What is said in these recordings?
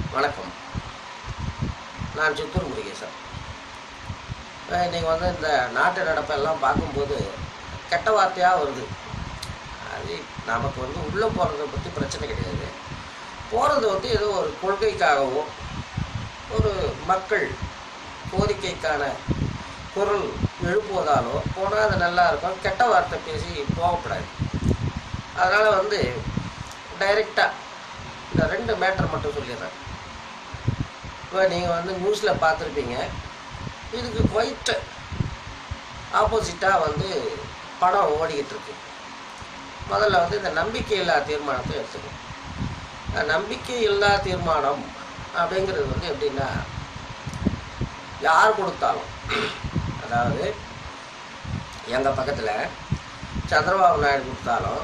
வணக்கம் நான் சித்தூர் முருகேசன் அஹ் இன்னைக்கு வந்து இந்த நாட்டு நடப்பெல்லாம் பார்க்கும்போது கெட்ட வார்த்தையாக வருது அது நமக்கு வந்து உள்ளே போகிறத பற்றி பிரச்சனை கிடையாது போகிறது வந்து ஏதோ ஒரு கொள்கைக்காகவோ ஒரு மக்கள் கோரிக்கைக்கான குரல் எழுப்புவதாலோ போனால் அது நல்லா இருக்கும் கெட்ட வார்த்தை பேசி போகக்கூடாது அதனால் வந்து டைரெக்டாக இந்த ரெண்டு மேட்டர் மட்டும் சொல்லிடுறேன் இப்போ நீங்கள் வந்து நியூஸில் பார்த்துருப்பீங்க இதுக்கு குவைட் ஆப்போசிட்டாக வந்து படம் ஓடிக்கிட்டு இருக்கு முதல்ல வந்து இந்த நம்பிக்கை இல்லா தீர்மானத்தை எடுத்துக்கணும் இந்த நம்பிக்கை இல்லா தீர்மானம் அப்படிங்கிறது வந்து எப்படின்னா யார் கொடுத்தாலும் அதாவது எங்கள் பக்கத்தில் சந்திரபாபு நாயுடு கொடுத்தாலும்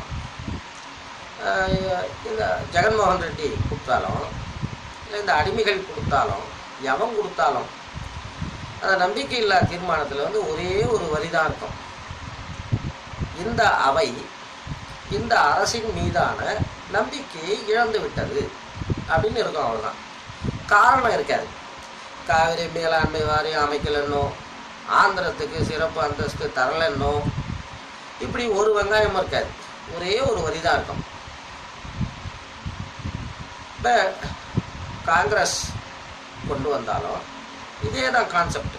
ஆஹ் இந்த ஜெகன்மோகன் ரெட்டி கொடுத்தாலும் இல்லை இந்த அடிமைகள் கொடுத்தாலும் எவன் கொடுத்தாலும் அந்த நம்பிக்கை இல்லா தீர்மானத்தில் வந்து ஒரே ஒரு வரிதான் இருக்கும் இந்த அவை இந்த அரசின் மீதான நம்பிக்கையை இழந்து விட்டது அப்படின்னு இருக்கும் அவ்வளோதான் காரணம் இருக்காது காவிரி மேலாண்மை வாரியம் அமைக்கலன்னோ ஆந்திரத்துக்கு சிறப்பு அந்தஸ்து தரலன்னோ இப்படி ஒரு வெங்காயமும் இருக்காது ஒரே ஒரு வரி தான் இருக்கும் இப்போ காங்கிரஸ் கொண்டு வந்தாலும் இதே தான் கான்செப்ட்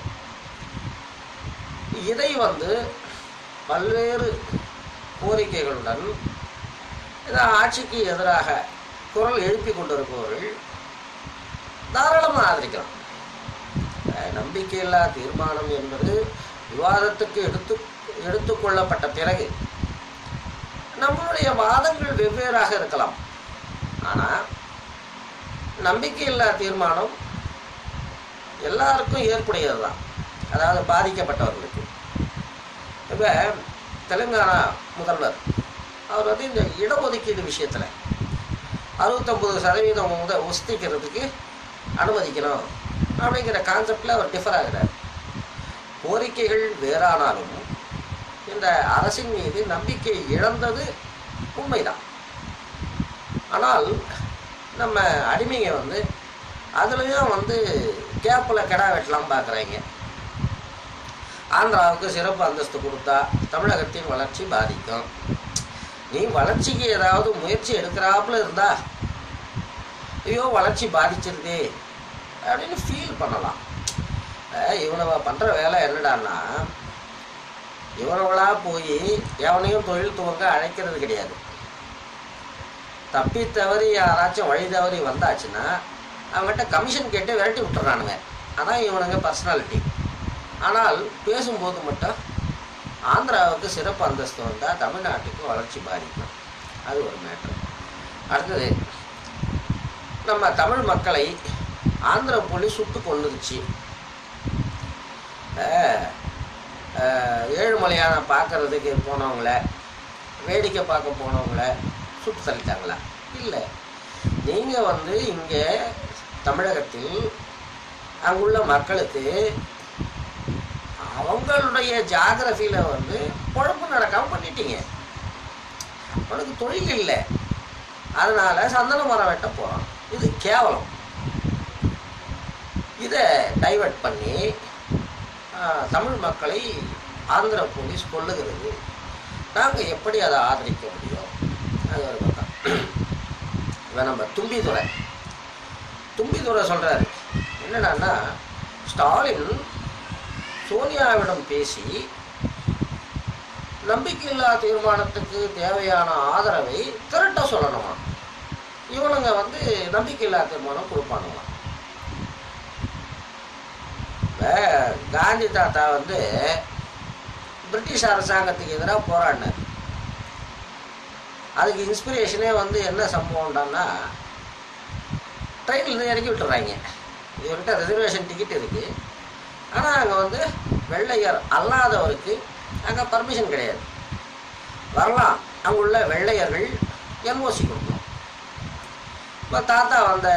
இதை வந்து பல்வேறு கோரிக்கைகளுடன் இந்த ஆட்சிக்கு எதிராக குரல் எழுப்பி கொண்டிருப்பவர்கள் தாராளமாக ஆதரிக்கலாம் அஹ் நம்பிக்கையில்லா தீர்மானம் என்பது விவாதத்துக்கு எடுத்து எடுத்துக்கொள்ளப்பட்ட பிறகு நம்மளுடைய வாதங்கள் வெவ்வேறாக இருக்கலாம் ஆனால் நம்பிக்கையில்லா தீர்மானம் எல்லாருக்கும் ஏற்புடையது தான் அதாவது பாதிக்கப்பட்டவர்களுக்கு இப்போ தெலுங்கானா முதல்வர் அவர் வந்து இந்த இடஒதுக்கீடு விஷயத்தில் அறுபத்தொம்பது சதவீதம் முத உஸ்திக்கிறதுக்கு அனுமதிக்கணும் அப்படிங்கிற கான்செப்டில் அவர் டிஃபர் ஆகிறார் கோரிக்கைகள் வேறானாலும் இந்த அரசின் மீது நம்பிக்கை இழந்தது உண்மைதான் ஆனால் நம்ம அடிமைங்க வந்து அதுலேயும் வந்து கேப்பில் கிடா வெட்டலாம் பார்க்குறாங்க ஆந்திராவுக்கு சிறப்பு அந்தஸ்து கொடுத்தா தமிழகத்தின் வளர்ச்சி பாதிக்கும் நீ வளர்ச்சிக்கு ஏதாவது முயற்சி எடுக்கிறாப்புல இருந்தா ஐயோ வளர்ச்சி பாதிச்சிருதே அப்படின்னு ஃபீல் பண்ணலாம் அஹ் இவனவ பண்ணுற வேலை என்னடான்னா இவனவளா போய் எவனையும் தொழில் துவங்க அழைக்கிறது கிடையாது தப்பி தவறி யாராச்சும் வழி தவறி வந்தாச்சுன்னா அவங்ககிட்ட கமிஷன் கேட்டு விரட்டி விட்டுறானுங்க அதான் இவனுங்க பர்சனாலிட்டி ஆனால் பேசும்போது மட்டும் ஆந்திராவுக்கு சிறப்பு அந்தஸ்து வந்தால் தமிழ்நாட்டுக்கு வளர்ச்சி பாதிக்கும் அது ஒரு மேட்ரு அடுத்தது நம்ம தமிழ் மக்களை ஆந்திர போலீஸ் சுட்டு கொண்டுருச்சு ஏழுமலையான பார்க்கறதுக்கு போனவங்கள வேடிக்கை பார்க்க போனவங்கள சுட்டு தள்ளிட்டாங்களா இல்லை நீங்கள் வந்து இங்கே தமிழகத்தில் அங்குள்ள மக்களுக்கு அவங்களுடைய ஜாகிரபியில் வந்து குழப்பம் நடக்காமல் பண்ணிட்டீங்க உனக்கு தொழில் இல்லை அதனால சந்தன மரம் வெட்ட போகிறோம் இது கேவலம் இதை டைவர்ட் பண்ணி ஆஹ், தமிழ் மக்களை ஆந்திர போலீஸ் கொள்ளுகிறது நாங்கள் எப்படி அதை ஆதரிக்க முடியும் அது ஒரு பக்கம் இவன் நம்ம தும்பிதுரை தும்பிதுரை சொல்கிறாரு என்னடான்னா ஸ்டாலின் சோனியாவிடம் பேசி நம்பிக்கையில்லா தீர்மானத்துக்கு தேவையான ஆதரவை திரட்ட சொல்லணுமா இவனுங்க வந்து நம்பிக்கையில்லா தீர்மானம் கொடுப்பானுங்களாம் இப்ப காந்தி தாத்தா வந்து பிரிட்டிஷ் அரசாங்கத்துக்கு எதிராக போராடினார் அதுக்கு இன்ஸ்பிரேஷனே வந்து என்ன சம்பவம்டான்னா ட்ரெயினில் இறக்கி விட்டுறாங்க இவர்கிட்ட ரிசர்வேஷன் டிக்கெட் இருக்குது ஆனால் அங்கே வந்து வெள்ளையர் அல்லாதவருக்கு அங்கே பர்மிஷன் கிடையாது வரலாம் அங்குள்ள வெள்ளையர்கள் என்ஓசி கொடுக்கணும் இப்போ தாத்தா வந்த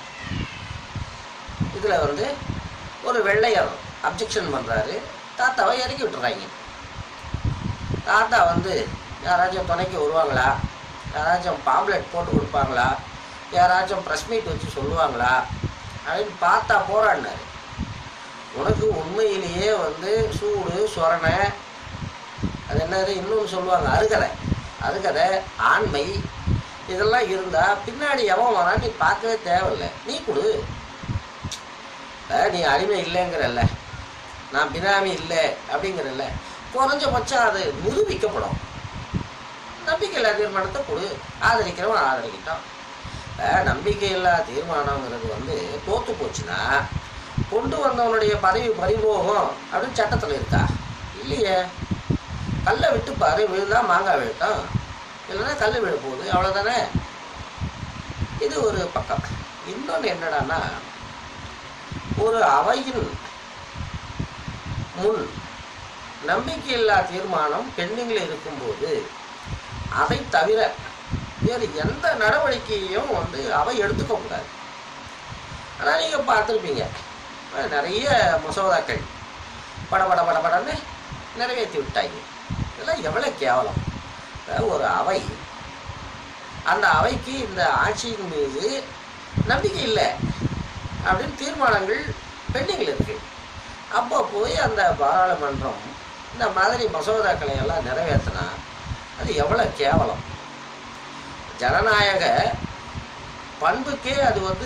இதில் வந்து ஒரு வெள்ளையர் அப்ஜெக்ஷன் பண்ணுறாரு தாத்தாவை இறக்கி விட்டுறாங்க தாத்தா வந்து யாராச்சும் துணைக்கு வருவாங்களா யாராச்சும் பாம்ப்ளெட் போட்டு கொடுப்பாங்களா யாராச்சும் ப்ரெஸ் மீட் வச்சு சொல்லுவாங்களா அப்படின்னு பார்த்தா போராடினாரு உனக்கு உண்மையிலேயே வந்து சூடு சொரணை அது என்னது இன்னொன்று சொல்லுவாங்க அருகதை அருகதை ஆண்மை இதெல்லாம் இருந்தால் பின்னாடி எவன் வரான் நீ பார்க்கவே தேவையில்லை நீ கொடு அஹ் நீ அடிமை இல்லைங்கிறல்ல நான் பினாமி இல்லை அப்படிங்கிறல்ல குறைஞ்சபட்சம் அது நிரூபிக்கப்படும் நம்பிக்கையில்லா தீர்மானத்தை கொடு ஆதரிக்கிறவன் ஆதரிக்கட்டும் அஹ் நம்பிக்கையில்லா தீர்மானங்கிறது வந்து தோத்து போச்சுன்னா கொண்டு வந்தவனுடைய பதவி பறிபோகும் அப்படின்னு சட்டத்தில் இருக்கா இல்லையே கல்லை விட்டு பாரு விழுந்தா மாங்காய் விழுட்டும் இல்லைன்னா கல் விழ போகுது அவ்வளோதானே இது ஒரு பக்கம் இன்னொன்று என்னடான்னா ஒரு அவையின் முன் நம்பிக்கையில்லா தீர்மானம் பெண்டிங்கில் இருக்கும்போது அதை தவிர வேறு எந்த நடவடிக்கையையும் வந்து அவை எடுத்துக்க கூடாது ஆனால் நீங்கள் பார்த்துருப்பீங்க அஹ் நிறைய மசோதாக்கள் பட பட பட படன்னு நிறைவேற்றி விட்டாங்க இதெல்லாம் எவ்வளோ கேவலம் அதாவது ஒரு அவை அந்த அவைக்கு இந்த ஆட்சியின் மீது நம்பிக்கை இல்லை அப்படின்னு தீர்மானங்கள் பெண்டிங்கில் இருக்கு அப்போ போய் அந்த பாராளுமன்றம் இந்த மாதிரி மசோதாக்களை எல்லாம் நிறைவேற்றினா அது எவ்வளோ கேவலம் ஜனநாயக பண்புக்கே அது வந்து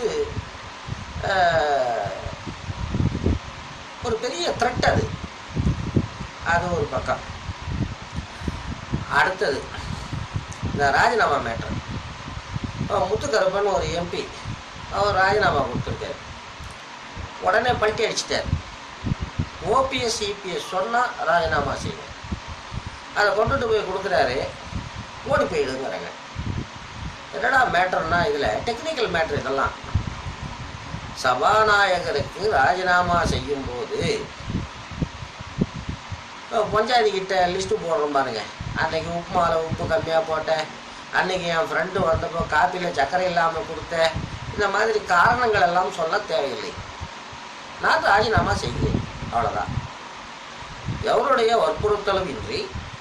ஆஹ், ஒரு பெரிய த்ரெட் அது அது ஒரு பக்கம் அடுத்தது இந்த ராஜினாமா மேட்டர் முத்துக்கருப்பன் ஒரு எம்பி அவர் ராஜினாமா கொடுத்துருக்காரு உடனே பல்ட்டி அடிச்சிட்டார் ஓபிஎஸ் இபிஎஸ் சொன்னால் ராஜினாமா செய்யும் அதை கொண்டுட்டு போய் கொடுக்குறாரு ஓடி போயிடுங்கிறாங்க என்னடா மேட்டர்னா இதில் டெக்னிக்கல் மேட்ரு இதெல்லாம் சபாநாயகருக்கு ராஜினாமா செய்யும்போது இப்போ பஞ்சாயத்து கிட்ட லிஸ்ட்டு போடுறோம் பாருங்க அன்னைக்கு உப்புமாவில் உப்பு கம்மியாக போட்டேன் அன்னைக்கு என் ஃப்ரெண்டு வந்தப்போ காப்பியில் சர்க்கரை இல்லாமல் கொடுத்தேன் இந்த மாதிரி காரணங்கள் எல்லாம் சொல்ல தேவையில்லை நான் ராஜினாமா செய்கிறேன் அவ்வளோதான் எவருடைய வற்புறுத்தலும் இன்றி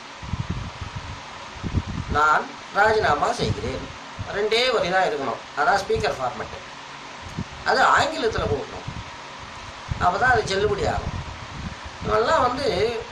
நான் ராஜினாமா செய்கிறேன் ரெண்டே வரி தான் இருக்கணும் அதான் ஸ்பீக்கர் ஃபார்மெட்டு அது ஆங்கிலத்தில் கொடுக்கணும் அப்போ தான் அது செல்லுபடி ஆகும் இவெல்லாம் வந்து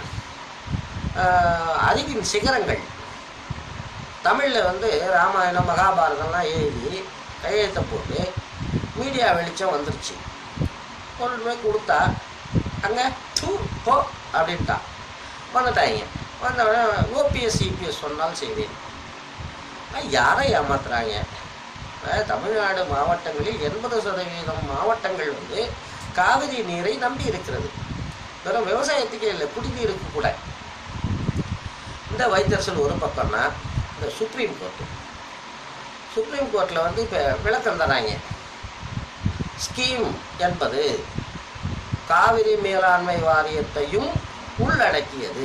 ஆஹ், அறிவின் சிகரங்கள் தமிழில் வந்து ராமாயணம் மகாபாரதம்லாம் எழுதி கையெழுத்தை போட்டு மீடியா வெளிச்சம் வந்துருச்சு கொண்டு போய் கொடுத்தா அங்கே டூ போ அப்படின்ட்டான் வந்துட்டாங்க வந்தவுடனே ஓபிஎஸ் சிபிஎஸ் சொன்னால் செய்வேன் ஆனா, யாரை ஏமாத்துறாங்க அஹ், தமிழ்நாடு மாவட்டங்களில் எண்பது சதவீதம் மாவட்டங்கள் வந்து காவிரி நீரை நம்பி இருக்கிறது வெறும் விவசாயத்துக்கே இல்லை குடிநீருக்கு கூட இந்த வைத்தரசல் ஒரு பக்கம்னா இந்த சுப்ரீம் கோர்ட்டு சுப்ரீம் கோர்ட்டில் வந்து இப்போ விளக்கம் தராங்க ஸ்கீம் என்பது காவிரி மேலாண்மை வாரியத்தையும் உள்ளடக்கியது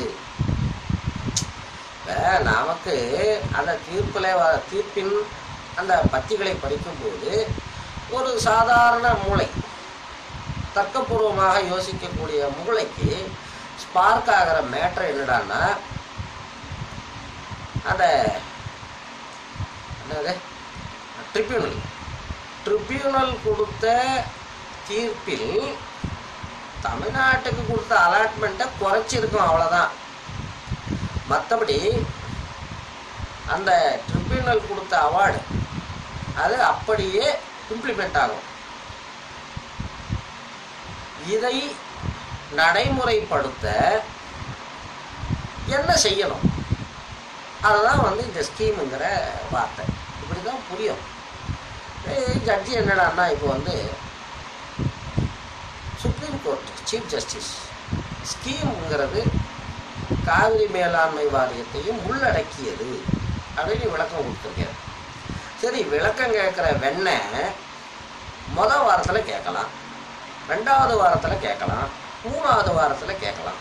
இப்ப நமக்கு அந்த தீர்ப்பில் வ தீர்ப்பின் அந்த பத்திகளை படிக்கும்போது ஒரு சாதாரண மூளை தர்க்கபூர்வமாக யோசிக்கக்கூடிய மூளைக்கு ஸ்பார்க் ஆகிற மேட்ரு என்னடான்னா அந்த என்னது ட்ரிபியூனல் ட்ரிபியூனல் கொடுத்த தீர்ப்பில் தமிழ்நாட்டுக்கு கொடுத்த அலாட்மெண்ட்டை குறைச்சிருக்கும் அவ்வளோதான் மற்றபடி அந்த ட்ரிபியூனல் கொடுத்த அவார்டு அது அப்படியே இம்ப்ளிமெண்ட் ஆகும் இதை நடைமுறைப்படுத்த என்ன செய்யணும் அதுதான் வந்து இந்த ஸ்கீமுங்கிற வார்த்தை இப்படி தான் புரியும் ஜட்ஜி என்னடான்னா இப்போ வந்து சுப்ரீம் கோர்ட் சீஃப் ஜஸ்டிஸ் ஸ்கீம்ங்கிறது காவிரி மேலாண்மை வாரியத்தையும் உள்ளடக்கியது அப்படின்னு விளக்கம் கொடுத்துருக்காரு சரி விளக்கம் கேட்குற வெண்ணெய் முத வாரத்தில் கேட்கலாம் ரெண்டாவது வாரத்தில் கேட்கலாம் மூணாவது வாரத்தில் கேட்கலாம்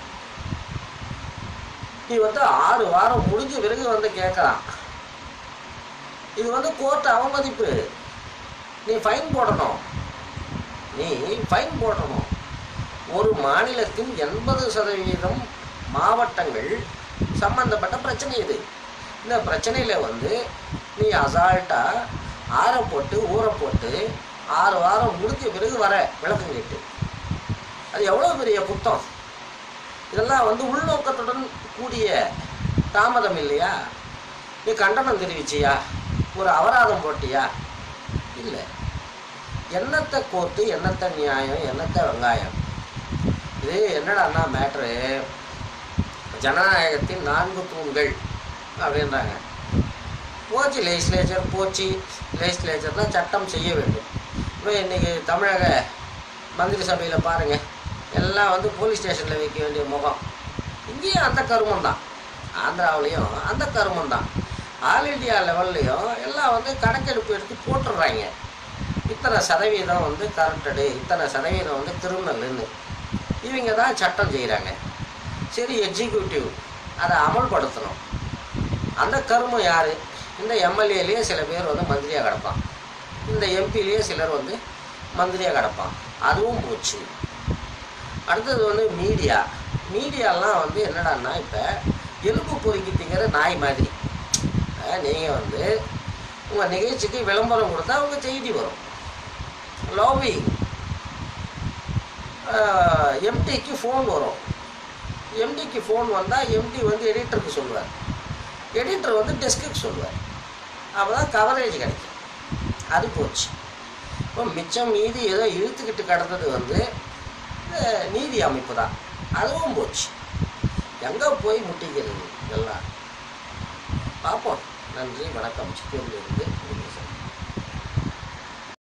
நீ வந்து ஆறு வாரம் முடிஞ்ச பிறகு வந்து கேட்கலாம் இது வந்து கோர்ட் அவமதிப்பு நீ ஃபைன் போடணும் நீ ஃபைன் போடணும் ஒரு மாநிலத்தின் எண்பது சதவீதம் மாவட்டங்கள் சம்பந்தப்பட்ட பிரச்சனை இது இந்த பிரச்சனையில் வந்து நீ அசால்ட்டாக ஆற போட்டு ஊற போட்டு ஆறு வாரம் முடிஞ்ச பிறகு வர விளக்கம் கேட்டு அது எவ்வளோ பெரிய குத்தம் இதெல்லாம் வந்து உள்நோக்கத்துடன் கூடிய தாமதம் இல்லையா நீ கண்டனம் தெரிவிச்சியா ஒரு அபராதம் போட்டியா இல்லை என்னத்தை கோர்த்து என்னத்தை நியாயம் என்னத்தை வெங்காயம் இது என்னடான்னா மேட்ரு ஜனநாயகத்தின் நான்கு தூண்கள் அப்படின்றாங்க போச்சு லெஜிஸ்லேச்சர் போச்சு லெஜிஸ்லேச்சர் தான் சட்டம் செய்ய வேண்டும் இப்போ இன்றைக்கி தமிழக மந்திரி சபையில் பாருங்கள் எல்லாம் வந்து போலீஸ் ஸ்டேஷனில் வைக்க வேண்டிய முகம் இங்கேயும் அந்த கருமம் தான் ஆந்திராவிலையும் அந்த கருமம் தான் ஆல் இண்டியா லெவல்லையும் எல்லாம் வந்து கணக்கெடுப்பு எடுத்து போட்டுடுறாங்க இத்தனை சதவீதம் வந்து கரப்டடு இத்தனை சதவீதம் வந்து கிரிமினல்னு இவங்க தான் சட்டம் செய்கிறாங்க சரி எக்ஸிக்யூட்டிவ் அதை அமல்படுத்தணும் அந்த கருமம் யார் இந்த எம்எல்ஏலேயே சில பேர் வந்து மந்திரியாக கிடப்பான் இந்த எம்பிலேயே சிலர் வந்து மந்திரியாக கிடப்பான் அதுவும் போச்சு அடுத்தது வந்து மீடியா மீடியாலாம் வந்து என்னடான்னா இப்போ எலும்பு பொறுக்கி திங்கிற நாய் மாதிரி நீங்கள் வந்து உங்கள் நிகழ்ச்சிக்கு விளம்பரம் கொடுத்தா உங்கள் செய்தி வரும் லாபிங் எம்டிக்கு ஃபோன் வரும் எம்டிக்கு ஃபோன் வந்தால் எம்டி வந்து எடிட்டருக்கு சொல்லுவார் எடிட்டர் வந்து டெஸ்க்குக்கு சொல்லுவார் அப்போ தான் கவரேஜ் கிடைக்கும் அது போச்சு இப்போ மிச்சம் மீதி ஏதோ இழுத்துக்கிட்டு கிடந்தது வந்து இந்த நீதி அமைப்பு தான் அதுவும் போச்சு எங்கே போய் முட்டிக்கிறது இதெல்லாம் பார்ப்போம் நன்றி வணக்கம் சித்தூரிலிருந்து முருகேசன்